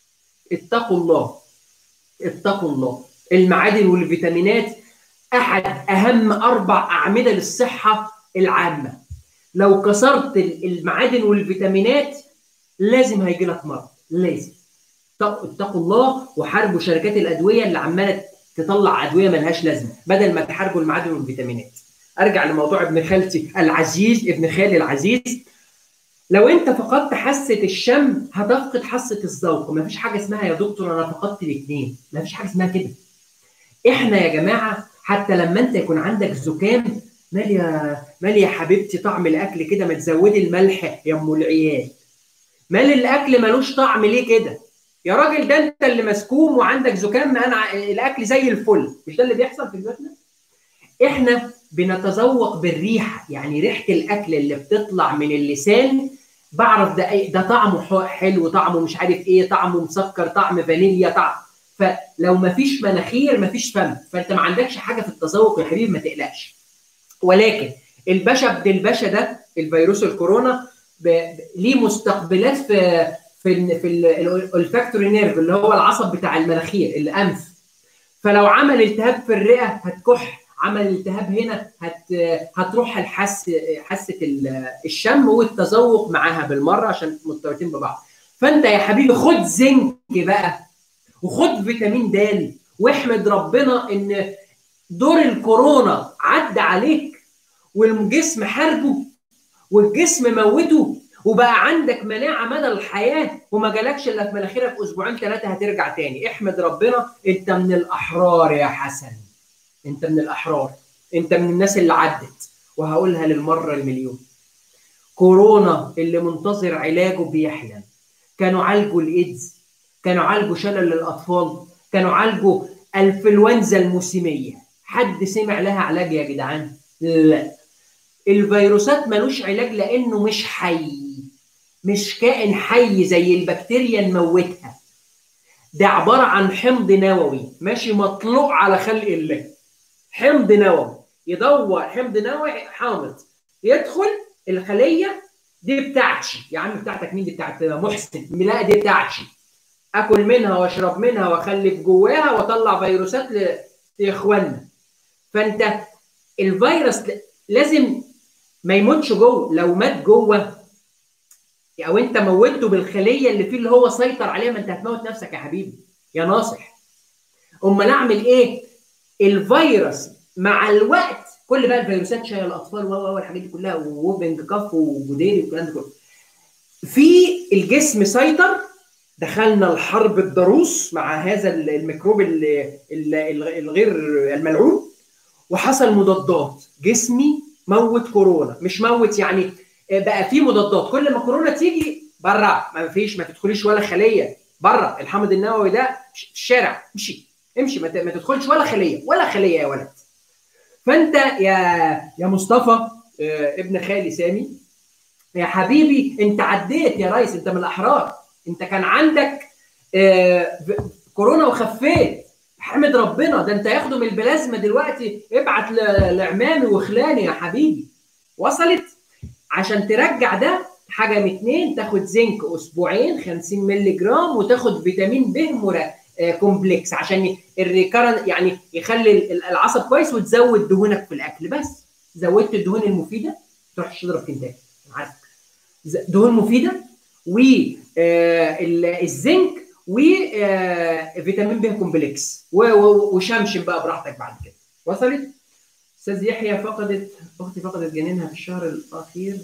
اتقوا الله اتقوا الله المعادن والفيتامينات احد اهم اربع اعمده للصحه العامه لو كسرت المعادن والفيتامينات لازم هيجي لك مرض لازم اتقوا الله وحاربوا شركات الادويه اللي عماله تطلع ادويه ملهاش لازمه بدل ما تحاربوا المعادن والفيتامينات ارجع لموضوع ابن خالتي العزيز ابن خالي العزيز لو انت فقدت حاسه الشم هتفقد حاسه الذوق مفيش حاجه اسمها يا دكتور انا فقدت الاثنين مفيش حاجه اسمها كده احنا يا جماعه حتى لما انت يكون عندك زكام مال يا مال يا حبيبتي طعم الاكل كده ما تزودي الملح يا ام العيال مال الاكل ملوش طعم ليه كده يا راجل ده انت اللي مسكوم وعندك زكام انا الاكل زي الفل مش ده اللي بيحصل في بيوتنا احنا بنتذوق بالريحه يعني ريحه الاكل اللي بتطلع من اللسان بعرف ده ده طعمه حلو طعمه مش عارف ايه طعمه مسكر طعم فانيليا طعم فلو ما فيش مناخير ما فيش فم فانت ما عندكش حاجه في التذوق يا حبيبي ما تقلقش ولكن الباشا ابن الباشا ده الفيروس الكورونا ليه مستقبلات في في في الفاكتوري نيرف اللي هو العصب بتاع المناخير الانف فلو عمل التهاب في الرئه هتكح عمل التهاب هنا هت هتروح الحس حاسه الشم والتذوق معاها بالمره عشان مرتبطين ببعض فانت يا حبيبي خد زنك بقى وخد فيتامين د واحمد ربنا ان دور الكورونا عدى عليك والجسم حاربه والجسم موته وبقى عندك مناعه مدى الحياه وما جالكش الا في مناخيرك اسبوعين ثلاثه هترجع تاني احمد ربنا انت من الاحرار يا حسن انت من الاحرار انت من الناس اللي عدت وهقولها للمره المليون كورونا اللي منتظر علاجه بيحلم كانوا عالجوا الايدز كانوا عالجوا شلل الاطفال كانوا عالجوا الانفلونزا الموسميه حد سمع لها علاج يا جدعان لا الفيروسات ملوش علاج لانه مش حي مش كائن حي زي البكتيريا نموتها ده عباره عن حمض نووي ماشي مطلوع على خلق الله حمض نووي يدور حمض نووي حامض يدخل الخليه دي بتاعتي يا عم بتاعتك مين دي بتاعت محسن لا دي بتاعتي اكل منها واشرب منها واخلي في جواها واطلع فيروسات لاخواننا فانت الفيروس لازم ما يموتش جوه لو مات جوه او انت موته بالخليه اللي فيه اللي هو سيطر عليها ما انت هتموت نفسك يا حبيبي يا ناصح امال اعمل ايه الفيروس مع الوقت كل بقى الفيروسات شايله الاطفال و الحاجات دي كلها ووبنج كف وجديري والكلام ده كله في الجسم سيطر دخلنا الحرب الضروس مع هذا الميكروب الغير الملعون وحصل مضادات جسمي موت كورونا مش موت يعني بقى في مضادات كل ما كورونا تيجي بره ما فيش ما تدخليش ولا خليه بره الحمض النووي ده في الشارع امشي امشي ما تدخلش ولا خليه ولا خليه يا ولد فانت يا يا مصطفى ابن خالي سامي يا حبيبي انت عديت يا ريس انت من الاحرار انت كان عندك كورونا وخفيت حمد ربنا ده انت ياخده من البلازما دلوقتي ابعت لعمامي وخلاني يا حبيبي وصلت عشان ترجع ده حاجه من اتنين تاخد زنك اسبوعين 50 مللي جرام وتاخد فيتامين ب كومبلكس عشان الريكارن يعني يخلي العصب كويس وتزود دهونك في الاكل بس زودت الدهون المفيده تروح تضرب كنتاكي عارف دهون مفيده والزنك وفيتامين ب كومبلكس وشمشم بقى براحتك بعد كده وصلت استاذ يحيى فقدت اختي فقدت جنينها في الشهر الاخير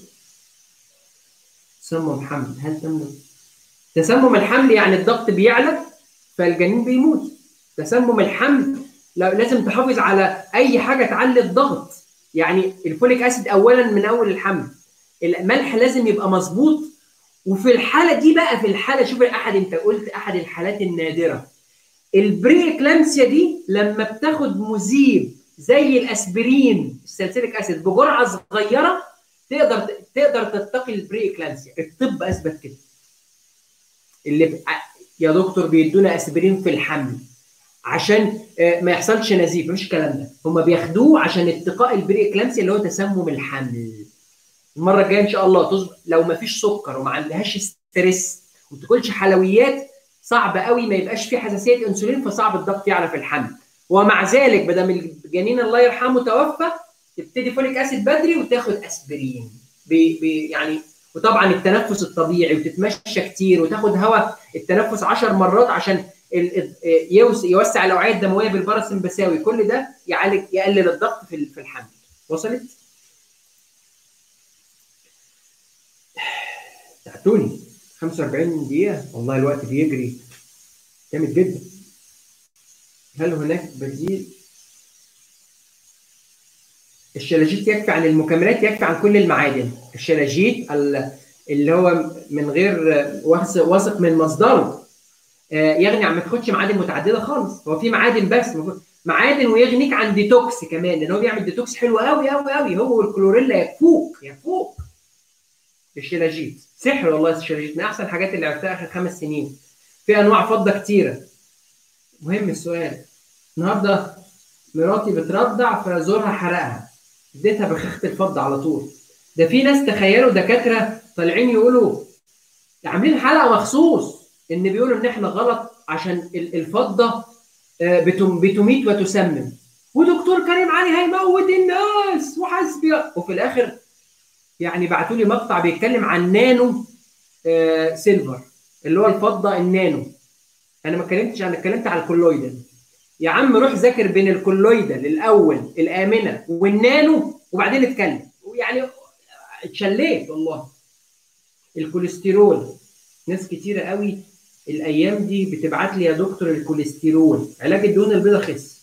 تسمم حمل هل تم تسمم الحمل يعني الضغط بيعلى فالجنين بيموت تسمم الحمل لازم تحافظ على اي حاجه تعلي الضغط يعني الفوليك اسيد اولا من اول الحمل الملح لازم يبقى مظبوط وفي الحاله دي بقى في الحاله شوف احد انت قلت احد الحالات النادره البري اكلامسيا دي لما بتاخد مذيب زي الاسبرين السلسليك اسيد بجرعه صغيره تقدر تقدر تتقي البري اكلامسيا الطب اثبت كده اللي ب... يا دكتور بيدونا اسبرين في الحمل عشان ما يحصلش نزيف مفيش الكلام ده هم بياخدوه عشان اتقاء البري اكلامسي اللي هو تسمم الحمل المره الجايه ان شاء الله تظبط لو ما فيش سكر وما عندهاش ستريس وما تاكلش حلويات صعب قوي ما يبقاش في حساسيه انسولين فصعب الضغط يعلى في الحمل ومع ذلك بدل الجنين الله يرحمه توفى تبتدي فوليك اسيد بدري وتاخد اسبرين بي بي يعني وطبعا التنفس الطبيعي وتتمشى كتير وتاخد هواء التنفس 10 مرات عشان يوسع الاوعيه الدمويه بالباراسمبثاوي كل ده يعالج يقلل الضغط في في الحمل وصلت؟ تعتوني 45 دقيقة والله الوقت بيجري جامد جدا هل هناك بديل الشلاجيت يكفي عن المكملات يكفي عن كل المعادن الشلاجيت اللي هو من غير واثق من مصدره يغني عن ما تاخدش معادن متعدده خالص هو في معادن بس معادن ويغنيك عن ديتوكس كمان لان هو بيعمل ديتوكس حلو قوي قوي قوي هو والكلوريلا يكفوك يكفوك الشلاجيت سحر والله الشلاجيت من احسن الحاجات اللي عرفتها اخر خمس سنين في انواع فضه كتيره مهم السؤال النهارده مراتي بترضع فزورها حرقها اديتها بخاخه الفضه على طول ده في ناس تخيلوا دكاتره طالعين يقولوا عاملين حلقه مخصوص ان بيقولوا ان احنا غلط عشان الفضه بتميت وتسمم ودكتور كريم علي هيموت الناس وحسبي وفي الاخر يعني بعتوا لي مقطع بيتكلم عن نانو آه سيلفر اللي هو الفضه النانو انا ما اتكلمتش انا اتكلمت على الكولويدال يا عم روح ذاكر بين الكولويدال الاول الامنه والنانو وبعدين اتكلم يعني اتشليت والله الكوليسترول ناس كتيره قوي الايام دي بتبعت لي يا دكتور الكوليسترول علاج الدهون البيضاء خس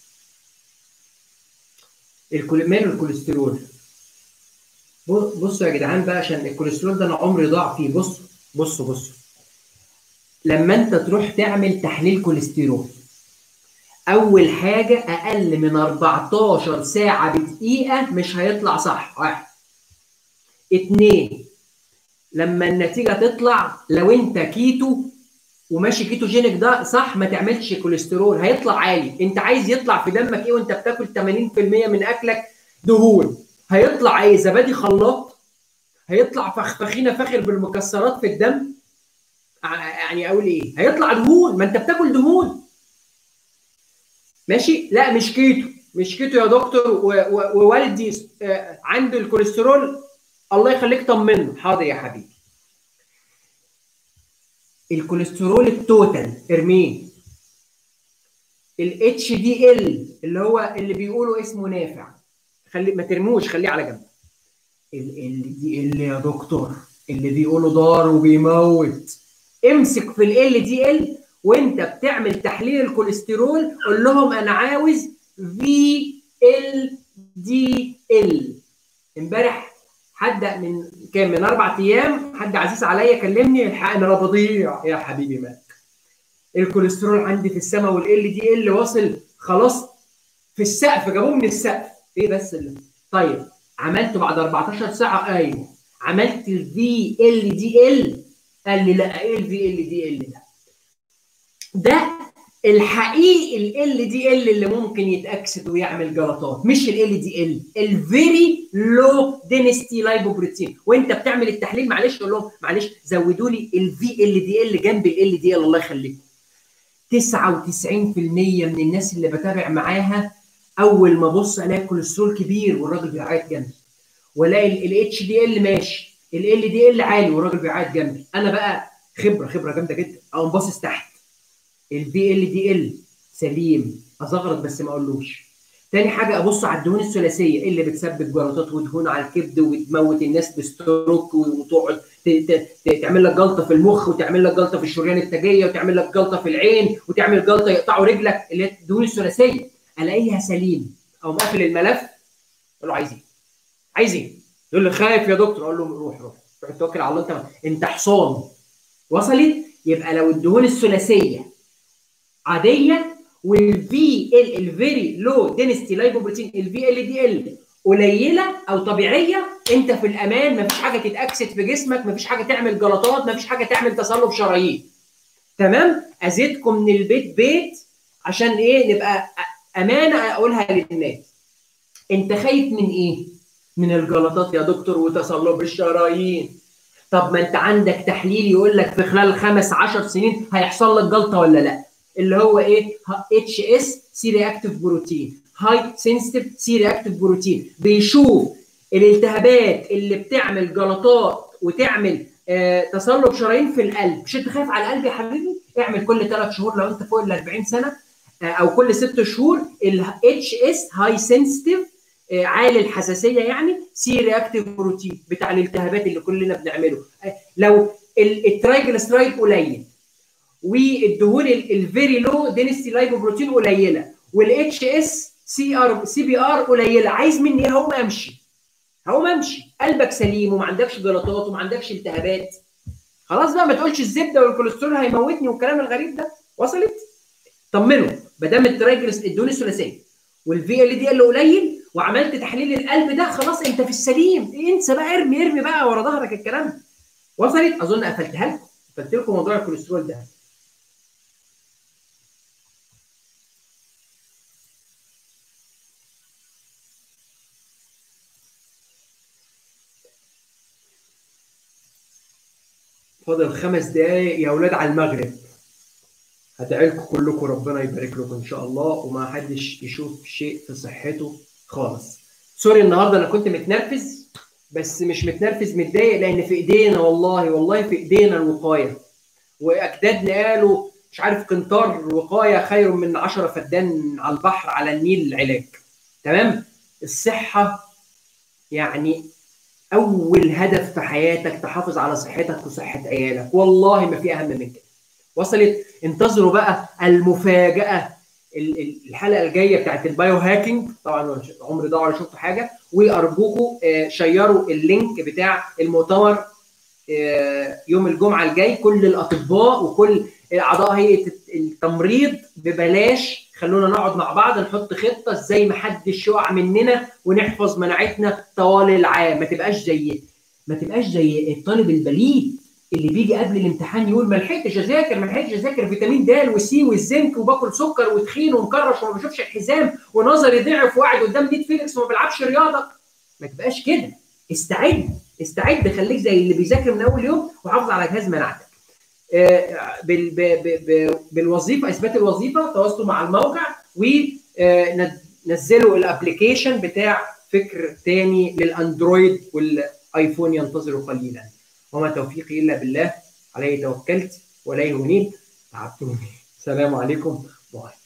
ماله الكوليسترول بصوا يا جدعان بقى عشان الكوليسترول ده انا عمري ضاع فيه بصوا بصوا بصوا لما انت تروح تعمل تحليل كوليسترول اول حاجه اقل من 14 ساعه بدقيقه مش هيطلع صح واحد اتنين لما النتيجه تطلع لو انت كيتو وماشي كيتوجينيك ده صح ما تعملش كوليسترول هيطلع عالي انت عايز يطلع في دمك ايه وانت بتاكل 80% من اكلك دهون هيطلع ايه زبادي خلاط هيطلع فخفخينه فاخر بالمكسرات في الدم يعني اقول ايه هيطلع دهون ما انت بتاكل دهون ماشي لا مش كيتو مش كيتو يا دكتور ووالدي عنده الكوليسترول الله يخليك طمنه حاضر يا حبيبي الكوليسترول التوتال ارميه الاتش دي ال اللي هو اللي بيقولوا اسمه نافع خلي ما ترموش خليه على جنب ال دي ال يا دكتور اللي بيقولوا ضار وبيموت امسك في ال دي ال وانت بتعمل تحليل الكوليسترول قول لهم انا عاوز في ال دي ال امبارح حد من كان من اربع ايام حد عزيز عليا كلمني الحقني انا بضيع يا حبيبي مات الكوليسترول عندي في السماء والال دي ال واصل خلاص في السقف جابوه من السقف ايه بس اللي طيب عملته بعد 14 ساعه ايوه عملت الفي ال دي ال قال لي لا ايه الفي ال دي ال ده ده الحقيقي ال دي ال اللي ممكن يتاكسد ويعمل جلطات مش ال دي ال الفيري لو دينستي لايبوبروتين وانت بتعمل التحليل معلش قول لهم معلش زودوا لي الفي ال دي ال جنب ال دي ال الله يخليكم 99% من الناس اللي بتابع معاها اول ما ابص الاقي الكوليسترول كبير والراجل بيعيط جنبي والاقي الاتش دي ال ماشي ال دي ال عالي والراجل بيعيط جنبي انا بقى خبره خبره جامده جدا او باصص تحت البي ال دي ال سليم ازغرط بس ما اقولوش تاني حاجه ابص على الدهون الثلاثيه اللي بتسبب جلطات ودهون على الكبد وتموت الناس بستروك وتقعد تعمل لك جلطه في المخ وتعمل لك جلطه في الشريان التاجيه وتعمل لك جلطه في العين وتعمل جلطه يقطعوا رجلك اللي هي الدهون الثلاثيه الاقيها سليم او مقفل الملف اقول له عايز ايه؟ عايز ايه؟ يقول لي خايف يا دكتور اقول له روح روح روح توكل على الله انت انت حصان وصلت؟ يبقى لو الدهون الثلاثيه عاديه والفي ال الفيري لو دينستي لايبوبروتين الفي ال دي ال قليله او طبيعيه انت في الامان مفيش حاجه تتاكسد في جسمك مفيش حاجه تعمل جلطات مفيش حاجه تعمل تصلب شرايين تمام ازيدكم من البيت بيت عشان ايه نبقى امانه اقولها للناس انت خايف من ايه من الجلطات يا دكتور وتصلب الشرايين طب ما انت عندك تحليل يقول لك في خلال خمس عشر سنين هيحصل لك جلطه ولا لا اللي هو ايه اتش اس سي رياكتيف بروتين هاي سنسيتيف سي رياكتيف بروتين بيشوف الالتهابات اللي بتعمل جلطات وتعمل آه تصلب شرايين في القلب مش انت خايف على القلب يا حبيبي اعمل كل ثلاث شهور لو انت فوق ال 40 سنه آه او كل ست شهور الاتش اس هاي سنسيتيف عالي الحساسيه يعني سي رياكتيف بروتين بتاع الالتهابات اللي كلنا بنعمله لو الترايجلسرايد قليل والدهون الفيري لو دينستي لايبوبروتين قليله والاتش اس سي ار سي بي ار قليله عايز مني ايه هقوم امشي هقوم امشي قلبك سليم وما عندكش جلطات وما عندكش التهابات خلاص بقى ما تقولش الزبده والكوليسترول هيموتني والكلام الغريب ده وصلت طمنوا ما دام الترايجلس الدهون الثلاثيه والفي ال دي اللي قليل وعملت تحليل القلب ده خلاص انت في السليم انسى بقى ارمي ارمي بقى ورا ظهرك الكلام وصلت اظن قفلتها لكم قفلت لكم موضوع الكوليسترول ده فاضل خمس دقايق يا اولاد على المغرب هدعي لكم كلكم ربنا يبارك لكم ان شاء الله وما حدش يشوف شيء في صحته خالص سوري النهارده انا كنت متنرفز بس مش متنرفز متضايق لان في ايدينا والله والله في ايدينا الوقايه واجدادنا قالوا مش عارف قنطار وقايه خير من 10 فدان على البحر على النيل العلاج تمام الصحه يعني اول هدف في حياتك تحافظ على صحتك وصحه عيالك والله ما في اهم من كده وصلت انتظروا بقى المفاجاه الحلقه الجايه بتاعت البايو هاكينج طبعا عمري ده ولا شفت حاجه وارجوكم شيروا اللينك بتاع المؤتمر يوم الجمعه الجاي كل الاطباء وكل اعضاء هيئه التمريض ببلاش خلونا نقعد مع بعض نحط خطه ازاي ما حدش يقع مننا ونحفظ مناعتنا طوال العام ما تبقاش زي ما تبقاش زي الطالب البليد اللي بيجي قبل الامتحان يقول ما لحقتش اذاكر ما لحقتش اذاكر فيتامين د وسي والزنك وباكل سكر وتخين ومكرش وما بشوفش الحزام ونظري ضعف وقاعد قدام ديت فيليكس وما بيلعبش رياضه ما تبقاش كده استعد استعد خليك زي اللي بيذاكر من اول يوم وحافظ على جهاز مناعتك بال بالوظيفه اثبات الوظيفه تواصلوا مع الموقع ونزلوا الابلكيشن بتاع فكر تاني للاندرويد والايفون ينتظروا قليلا وما توفيقي الا بالله عليه توكلت واليه انيب تعبتوني السلام عليكم باي